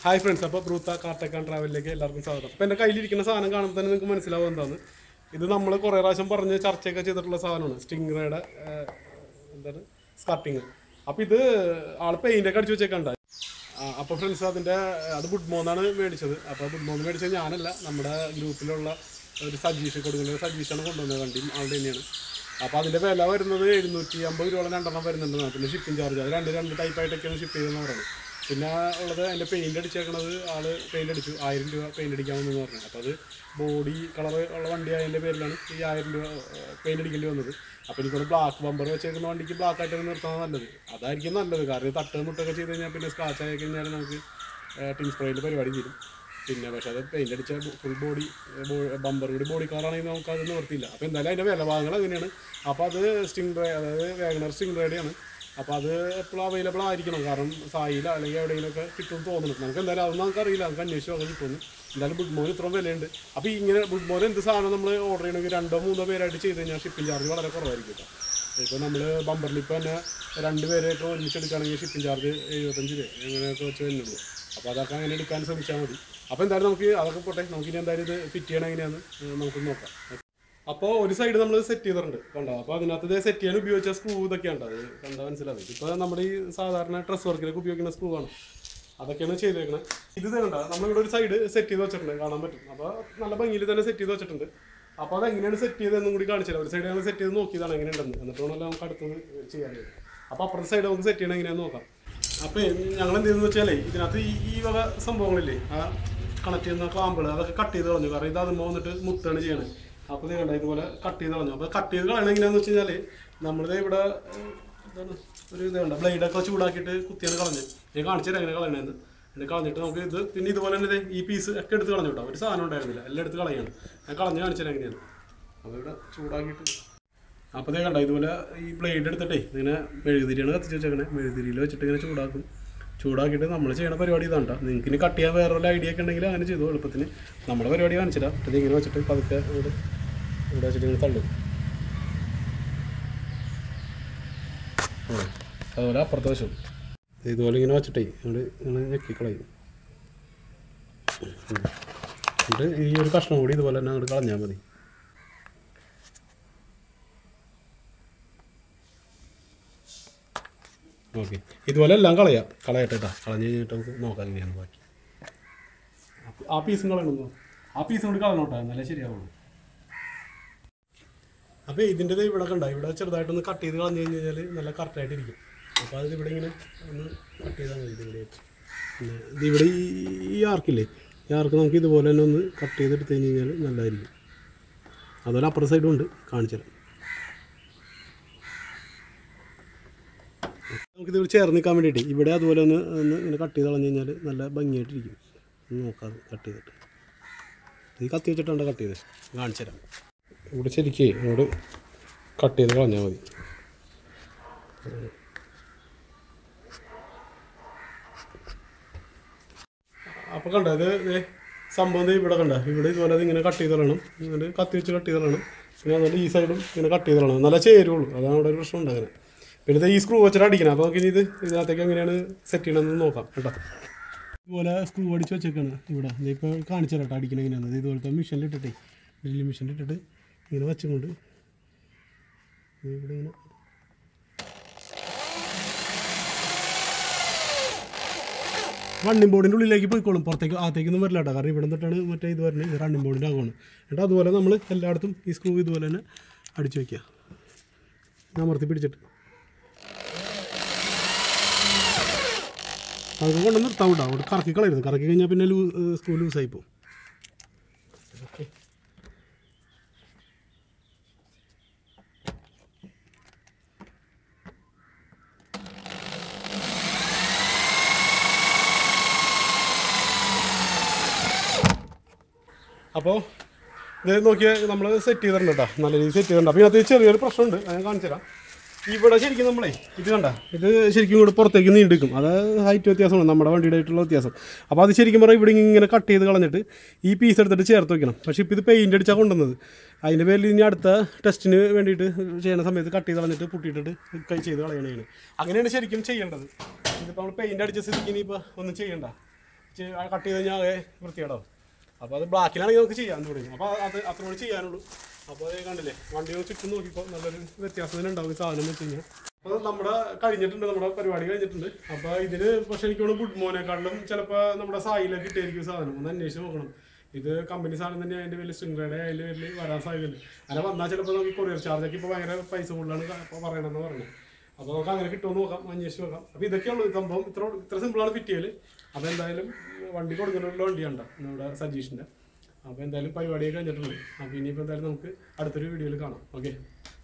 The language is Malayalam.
ഹായ് ഫ്രണ്ട്സ് അപ്പോൾ ബ്രൂത്ത കാർട്ടക്കാൻ ട്രാവലിലേക്ക് എല്ലാവർക്കും സ്വാഗതം അപ്പോൾ എൻ്റെ കയ്യിലിരിക്കുന്ന സാധനം കാണുമ്പോൾ തന്നെ നിങ്ങൾക്ക് മനസ്സിലാവും എന്താണ് ഇത് നമ്മൾ കുറേ പ്രാവശ്യം പറഞ്ഞ് ചർച്ചയൊക്കെ ചെയ്തിട്ടുള്ള സാധനമാണ് സ്റ്റിംഗ്രയുടെ എന്താണ് സ്കർട്ടിങ് അപ്പോൾ ഇത് ആൾ പെയിൻ്റൊക്കെ അടിച്ച് വെച്ചേക്കണ്ട അപ്പോൾ ഫ്രണ്ട്സ് അതിൻ്റെ അത് ബുഡ്മോന്നാണ് മേടിച്ചത് അപ്പോൾ ബുഡ്മോന്ന് മേടിച്ചത് ഞാനല്ല നമ്മുടെ ഗ്രൂപ്പിലുള്ള ഒരു സജീഷ് കൊടുക്കുന്ന സജീഷാണ് കൊണ്ടുവന്നത് വണ്ടിയും ആളുടെ തന്നെയാണ് അപ്പോൾ അതിൻ്റെ വില വരുന്നത് എഴുന്നൂറ്റി അമ്പത് രൂപ രണ്ടെണ്ണം വരുന്നുണ്ട് പിന്നെ ഷിപ്പിംഗ് ചാർജ് അത് രണ്ട് രണ്ട് ടൈപ്പായിട്ടൊക്കെയാണ് ഷിപ്പ് ചെയ്തെന്ന് പറയുന്നത് പിന്നെ ഉള്ളത് അതിൻ്റെ പെയിൻ്റ് അടിച്ചേക്കണത് ആള് പെയിൻ്റ് അടിച്ചു ആയിരം രൂപ പെയിൻ്റ് അടിക്കാമെന്ന് പറഞ്ഞു അപ്പോൾ അത് ബോഡി കളർ ഉള്ള വണ്ടി ആയതിൻ്റെ പേരിലാണ് ഈ ആയിരം രൂപ പെയിൻ്റ് അടിക്കേണ്ടി വന്നത് അപ്പോൾ എനിക്കൊരു ബ്ലാക്ക് ബമ്പർ വെച്ചേക്കുന്ന വണ്ടിക്ക് ബ്ലാക്ക് ആയിട്ട് നിർത്താൻ നല്ലത് അതായിരിക്കും നല്ലത് കാരണം തട്ട് മുട്ടൊക്കെ ചെയ്ത് കഴിഞ്ഞാൽ പിന്നെ സ്ക്രാച്ച് ആയി കഴിഞ്ഞാൽ നമുക്ക് ടിൻ സ്പ്രേയിൽ പരിപാടി തീരും പിന്നെ പക്ഷേ അത് പെയിൻ്റ് അടിച്ച ഫുൾ ബോഡി ബമ്പർ കൂടി ബോഡി കാറാണെങ്കിൽ നമുക്ക് അത് നിവർത്തിയില്ല അപ്പോൾ എന്തായാലും അതിൻ്റെ വില ഭാഗങ്ങൾ അങ്ങനെയാണ് അപ്പോൾ അത് സ്റ്റിംഗ് ഡ്രൈ അതായത് വേഗണർ സ്റ്റിംഗ് ഡ്രൈഡാണ് അപ്പോൾ അത് എപ്പോഴും അവൈലബിൾ ആയിരിക്കണം കാരണം സായില അല്ലെങ്കിൽ എവിടെയെങ്കിലുമൊക്കെ കിട്ടുമെന്ന് തോന്നുന്നു നമുക്ക് എന്തായാലും അതൊന്നും നമുക്ക് അറിയില്ല നമുക്ക് അന്വേഷിച്ചു അത് കിട്ടുമെന്ന് എന്തായാലും ബുഡ് മോൻ ഇത്രയും വിലയുണ്ട് അപ്പോൾ ഇങ്ങനെ ബുഡ് മോൻ എന്ത് സാധനം നമ്മൾ ഓർഡർ ചെയ്യണമെങ്കിൽ രണ്ടോ മൂന്നോ പേരായിട്ട് ചെയ്ത് കഴിഞ്ഞാൽ ഷിപ്പിംഗ് ചാർജ് വളരെ കുറവായിരിക്കും കേട്ടോ ഇപ്പോൾ നമ്മൾ ബമ്പറിൽ ഇപ്പോൾ തന്നെ രണ്ട് പേരെയൊക്കെ ഒരുമിച്ചെടുക്കുകയാണെങ്കിൽ ഷിപ്പിംഗ് ചാർജ് എഴുപത്തഞ്ച് രൂപ അങ്ങനെയൊക്കെ വെച്ച് വരുന്നുള്ളൂ അപ്പോൾ അതൊക്കെ അങ്ങനെ എടുക്കാൻ ശ്രമിച്ചാൽ മതി അപ്പോൾ എന്തായാലും നമുക്ക് അതൊക്കെ പോട്ടെ നമുക്ക് ഇനി എന്തായാലും ഇത് ഫിറ്റ് ചെയ്യണം എങ്ങനെയാണെന്ന് നമുക്ക് നോക്കാം അപ്പോൾ ഒരു സൈഡ് നമ്മൾ സെറ്റ് ചെയ്തിട്ടുണ്ട് കണ്ടോ അപ്പോൾ അതിനകത്ത് സെറ്റ് ചെയ്യാൻ ഉപയോഗിച്ച സ്ക്രൂ ഇതൊക്കെയാണ് അത് കണ്ടാൽ മനസ്സിലാവും ഇപ്പോൾ നമ്മുടെ ഈ സാധാരണ ഡ്രസ് വർക്കിലൊക്കെ ഉപയോഗിക്കുന്ന സ്ക്രൂ ആണ് അതൊക്കെയാണ് ചെയ്തേക്കണത് ഇത് കണ്ട നമ്മളിവിടെ ഒരു സൈഡ് സെറ്റ് ചെയ്ത് വെച്ചിട്ടുണ്ട് കാണാൻ പറ്റും അപ്പോൾ നല്ല ഭംഗിയിൽ തന്നെ സെറ്റ് ചെയ്ത് വെച്ചിട്ടുണ്ട് അപ്പോൾ അത് എങ്ങനെയാണ് സെറ്റ് ചെയ്തതെന്നും കൂടി കാണിച്ചില്ല ഒരു സൈഡ് ഞങ്ങൾ സെറ്റ് ചെയ്ത് നോക്കിയതാണ് എങ്ങനെയുണ്ടെന്ന് എന്നിട്ട് വേണമല്ലോ നമുക്ക് അടുത്തത് ചെയ്യാനായിട്ട് അപ്പോൾ അപ്പുറത്തെ സൈഡ് നമുക്ക് സെറ്റ് ചെയ്യണം എങ്ങനെയാണെന്ന് നോക്കാം അപ്പോൾ ഞങ്ങൾ എന്ത് ചെയ്തെന്ന് വെച്ചാലേ ഇതിനകത്ത് ഈ ഈ വക സംഭവങ്ങളില്ലേ ആ കണക്ട് ചെയ്യുന്ന ക്ലാമ്പുകൾ അതൊക്കെ കട്ട് ചെയ്ത് കളഞ്ഞു കാരണം ഇത് അതുമ്പോൾ വന്നിട്ട് മുത്താണ് ചെയ്യണത് അപ്പോൾ ഇത് കണ്ട ഇതുപോലെ കട്ട് ചെയ്ത് കളഞ്ഞു അപ്പോൾ കട്ട് ചെയ്ത് കളയണം എങ്ങനെയാണെന്ന് വെച്ച് കഴിഞ്ഞാൽ നമ്മളിത് ഇവിടെ ഏഹ്, എന്താണ് ഒരു ഇത് കണ്ട ബ്ലേഡൊക്കെ ചൂടാക്കിയിട്ട് കുത്തിയാണ് കളഞ്ഞ് ഞാൻ കാണിച്ചു തരാം എങ്ങനെ കളയണമെന്ന് എന്നിട്ട് കളഞ്ഞിട്ട് നമുക്ക് ഇത് പിന്നെ ഇതുപോലെ തന്നെ ദേ ഈ പീസ് ഒക്കെ എടുത്ത് കളഞ്ഞു കേട്ടോ ഒരു സാധനം ഉണ്ടായിരുന്നില്ല എല്ലാം എടുത്ത് കളയാണ് ഞാൻ കളഞ്ഞ് കാണിച്ചു തരാം എങ്ങനെയാണ് അപ്പോൾ ഇവിടെ ചൂടാക്കിയിട്ട് അപ്പോൾ ഇതേ കണ്ട ഇതുപോലെ ഈ ബ്ലേഡ് എടുത്തിട്ടേ ഇങ്ങനെ മെഴുകുതിരിയാണ് കത്തിച്ച് വെച്ചേക്കണേ മെഴുകുതിരിയിൽ വെച്ചിട്ട് ഇങ്ങനെ ചൂടാക്കും ചൂടാക്കിയിട്ട് നമ്മൾ ചെയ്യണ പരിപാടി ഇതാണ് കേട്ടോ നിങ്ങൾക്ക് ഇനി കട്ട് ചെയ്യാൻ വേറെ വല്ല ഐഡിയ ഒക്കെ ഉണ്ടെങ്കിൽ അങ്ങനെ ചെയ്തു എളുപ്പത്തിന് നമ്മുടെ പരിപാടി കാണിച്ചില്ല ഇത് ഇങ്ങനെ വെച്ചിട്ട് പതുക്കെ ഇവിടെ ഇവിടെ വെച്ചിട്ട് ഇങ്ങനെ തള്ളും ഉം. അതുപോലെ അപ്പുറത്തെ വശം ഇതുപോലെ ഇങ്ങനെ വെച്ചിട്ടേ ഇവിടെ ഇങ്ങനെ ഞെക്കിക്കളയും ഉം. എന്നിട്ട് ഈ ഒരു കഷ്ണം കൂടി ഇതുപോലെ തന്നെ അങ്ങോട്ട് കളഞ്ഞാൽ മതി ഓക്കെ ഇതുപോലെ എല്ലാം കളയാം കളയട്ടെ കേട്ടോ കളഞ്ഞ് കഴിഞ്ഞിട്ട് നമുക്ക് നോക്കാം എങ്ങനെയാണ് ബാക്കി അപ്പൊ ആ പീസും കളയണമെന്നോ ആ പീസും കൂടി കളയണം കേട്ടോ എന്നാലേ ശരിയാവുള്ളൂ അപ്പോൾ ഇതിൻ്റെ ദേ ഇവിടെ കണ്ട ഇവിടെ ചെറുതായിട്ടൊന്ന് കട്ട് ചെയ്ത് കളഞ്ഞു കഴിഞ്ഞ് കഴിഞ്ഞാൽ നല്ല കറക്റ്റായിട്ട് ഇരിക്കും അപ്പോൾ അത് ഇവിടെ ഇങ്ങനെ ഒന്ന് കട്ട് ചെയ്താൽ മതി ഇതിവിടെ പിന്നെ ഇത് ഇവിടെ ഈ ഈ ആർക്കില്ലേ ഈ ആർക്ക് നമുക്ക് ഇതുപോലെ തന്നെ ഒന്ന് കട്ട് ചെയ്തെടുത്ത് കഴിഞ്ഞ് കഴിഞ്ഞാൽ നല്ലതായിരിക്കും അതുപോലെ അപ്പുറത്തെ സൈഡും ഉണ്ട് കാണിച്ചു തരാം നമുക്കിത് ഇവിടെ ചേർന്ന് നിൽക്കാൻ വേണ്ടിയിട്ട് ഇവിടെ അതുപോലെ ഒന്ന് ഒന്ന് ഇങ്ങനെ കട്ട് ചെയ്ത് കളഞ്ഞ് കഴിഞ്ഞാൽ നല്ല ഭംഗിയായിട്ടിരിക്കും ഒന്ന് നോക്കാം കട്ട് ചെയ്തിട്ട് ഈ കത്തി വെച്ചിട്ടുണ്ട് കട്ട് ചെയ്ത് കാണിച്ചു തരാം ഇവിടെ ശരിക്കേ ഇങ്ങോട്ട് കട്ട് ചെയ്ത് കളഞ്ഞാൽ മതി അപ്പോൾ കണ്ട ഇത് ദേ സംഭവം ദേ ഇവിടെ കണ്ട ഇവിടെ ഇതുപോലെ ഇത് ഇങ്ങനെ കട്ട് ചെയ്ത് കളയണം എന്നിട്ട് കത്തി വെച്ച് കട്ട് ചെയ്ത് കളയണം പിന്നെ അതുപോലെ ഈ സൈഡും ഇങ്ങനെ കട്ട് ചെയ്ത് കളയണം നല്ല ചേരുള്ളൂ അതാണ് അവിടെ ഒരു പ്രശ്നം ഉണ്ടാകുന്നത് പിന്നെ ഇത് ഈ സ്ക്രൂ വെച്ചിട്ട് അടിക്കണം അപ്പോൾ നമുക്ക് ഇനി ഇത് ഇതിനകത്തേക്ക് എങ്ങനെയാണ് സെറ്റ് ചെയ്യണമെന്ന് നോക്കാം കേട്ടോ ഇതുപോലെ സ്ക്രൂ അടിച്ച് വെച്ചേക്കാണ് ഇവിടെ ഇതിപ്പോൾ കാണിച്ചു തരാം കേട്ടോ അടിക്കണം എങ്ങനെയാണ് ഇത് ഇതുപോലത്തെ മെഷീനിൽ ഇട്ടിട്ടേ ഡ്രില്ലിംഗ് മെഷീനിൽ ഇട്ടിട്ട് ഇങ്ങനെ വെച്ചുകൊണ്ട് ഇത് ഇവിടെ ഇങ്ങനെ റണ്ണിംഗ് ബോർഡിൻ്റെ ഉള്ളിലേക്ക് പോയിക്കോളും പുറത്തേക്ക് അകത്തേക്കൊന്നും വരില്ല കേട്ടോ കാരണം ഇവിടെ നിന്നിട്ടാണ് മറ്റേ ഇത് വരുന്നത് ഇത് റണ്ണിംഗ് ബോർഡിൻ്റെ ആകുവാണ് എന്നിട്ട് അതുപോലെ നമ്മൾ എല്ലായിടത്തും ഈ സ്ക്രൂ ഇതുപോലെ തന്നെ അടിച്ചു വയ്ക്കുക അമർത്തി പിടിച്ചിട്ട് അതൊക്കെ കൊണ്ട് നിർത്താം കേട്ടോ അവിടെ കറക്കി കളയരുത് കറക്കി കഴിഞ്ഞാൽ പിന്നെ ലൂ സ്ക്രൂ ലൂസായി പോകും ഓക്കെ അപ്പോൾ ഇത് നോക്കിയാൽ നമ്മൾ സെറ്റ് ചെയ്തിട്ടുണ്ട് കേട്ടോ നല്ല രീതിയിൽ സെറ്റ് ചെയ്തിട്ടുണ്ട് അപ്പോൾ ഇതിനകത്ത് ചെറിയൊരു പ്രശ്നമുണ്ട് അത് ഞാൻ കാണിച്ചു തരാം ഇവിടെ ശരിക്കും നമ്മളേ ഇത് കണ്ട ഇത് ശരിക്കും ഇവിടെ പുറത്തേക്ക് നീണ്ടിക്കും അത് ഹൈറ്റ് വ്യത്യാസമാണ് നമ്മുടെ വണ്ടിയുടെ ആയിട്ടുള്ള വ്യത്യാസം അപ്പോൾ അത് ശരിക്കും പറഞ്ഞാൽ ഇവിടെ ഇങ്ങനെ കട്ട് ചെയ്ത് കളഞ്ഞിട്ട് ഈ പീസ് എടുത്തിട്ട് ചേർത്ത് വെക്കണം പക്ഷേ ഇപ്പോൾ ഇത് പെയിൻ്റ് അടിച്ചാൽ കൊണ്ടുവന്നത് അതിൻ്റെ പേരിൽ ഇനി അടുത്ത ടെസ്റ്റിന് വേണ്ടിയിട്ട് ചെയ്യുന്ന സമയത്ത് കട്ട് ചെയ്ത് കളഞ്ഞിട്ട് പുട്ടിയിട്ടിട്ട് കൈ ചെയ്ത് കളയണതാണ് അങ്ങനെയാണ് ശരിക്കും ചെയ്യേണ്ടത് ഇതിപ്പോൾ നമ്മൾ പെയിൻ്റ് അടിച്ച സ്ഥിതിക്ക് ഇനിയിപ്പോൾ ഒന്നും ചെയ്യണ്ട കട്ട് ചെയ്ത് കഴിഞ്ഞാൽ ആകെ വൃത്തികേടാവും അപ്പോൾ അത് ബ്ലാക്കിലാണെങ്കിൽ നമുക്ക് ചെയ്യാൻ തുടങ്ങി അപ്പോൾ അത് അത്ര കൂടി ചെയ്യാനുള്ളൂ അപ്പോൾ അത് കണ്ടില്ലേ വണ്ടി ഒന്ന് ചുറ്റും നോക്കിക്കോ നല്ലൊരു വ്യത്യാസം ഉണ്ടാവും ഈ സാധനം വെച്ച് കഴിഞ്ഞാൽ അപ്പോൾ നമ്മുടെ കഴിഞ്ഞിട്ടുണ്ട് നമ്മുടെ പരിപാടി കഴിഞ്ഞിട്ടുണ്ട് അപ്പോൾ ഇതിന് പക്ഷേ എനിക്ക് തോന്നുന്നു ഗുഡ് മോനേക്കാളിലും ചിലപ്പോൾ നമ്മുടെ സായിലേക്ക് ഇട്ടായിരിക്കും ഈ സാധനം ഒന്ന് അന്വേഷിച്ച് നോക്കണം ഇത് കമ്പനി സാധനം തന്നെ അതിൻ്റെ വലിയ സ്ട്രിംഗയുടെ അതിൽ വലിയ വരാൻ സാധ്യതയുണ്ട് അങ്ങനെ വന്നാൽ ചിലപ്പോൾ നമുക്ക് കൊറിയർ ചാർജൊക്കെ ഇപ്പോൾ ഭയങ്കര പൈസ കൂടുതലാണ് ഇപ്പോൾ പറയണമെന്ന് പറഞ്ഞത് അപ്പോൾ നമുക്ക് അങ്ങനെ കിട്ടുമെന്ന് നോക്കാം അന്വേഷിച്ച് നോക്കാം അപ്പോൾ ഇതൊക്കെയുള്ളൂ ഈ സംഭവം ഇത്ര ഇത്ര സിമ്പിളാണ് ഫിറ്റ് ചെയ്യൽ അപ്പോൾ എന്തായാലും വണ്ടി കൊടുക്കുന്ന വണ്ടിയുണ്ട് നമ്മുടെ സജീഷിൻ്റെ അപ്പോൾ എന്തായാലും പരിപാടിയൊക്കെ കഴിഞ്ഞിട്ടുണ്ട് അപ്പോൾ ഇനിയിപ്പോൾ എന്തായാലും നമുക്ക് അടുത്തൊരു വീഡിയോയിൽ കാണാം ഓക്കെ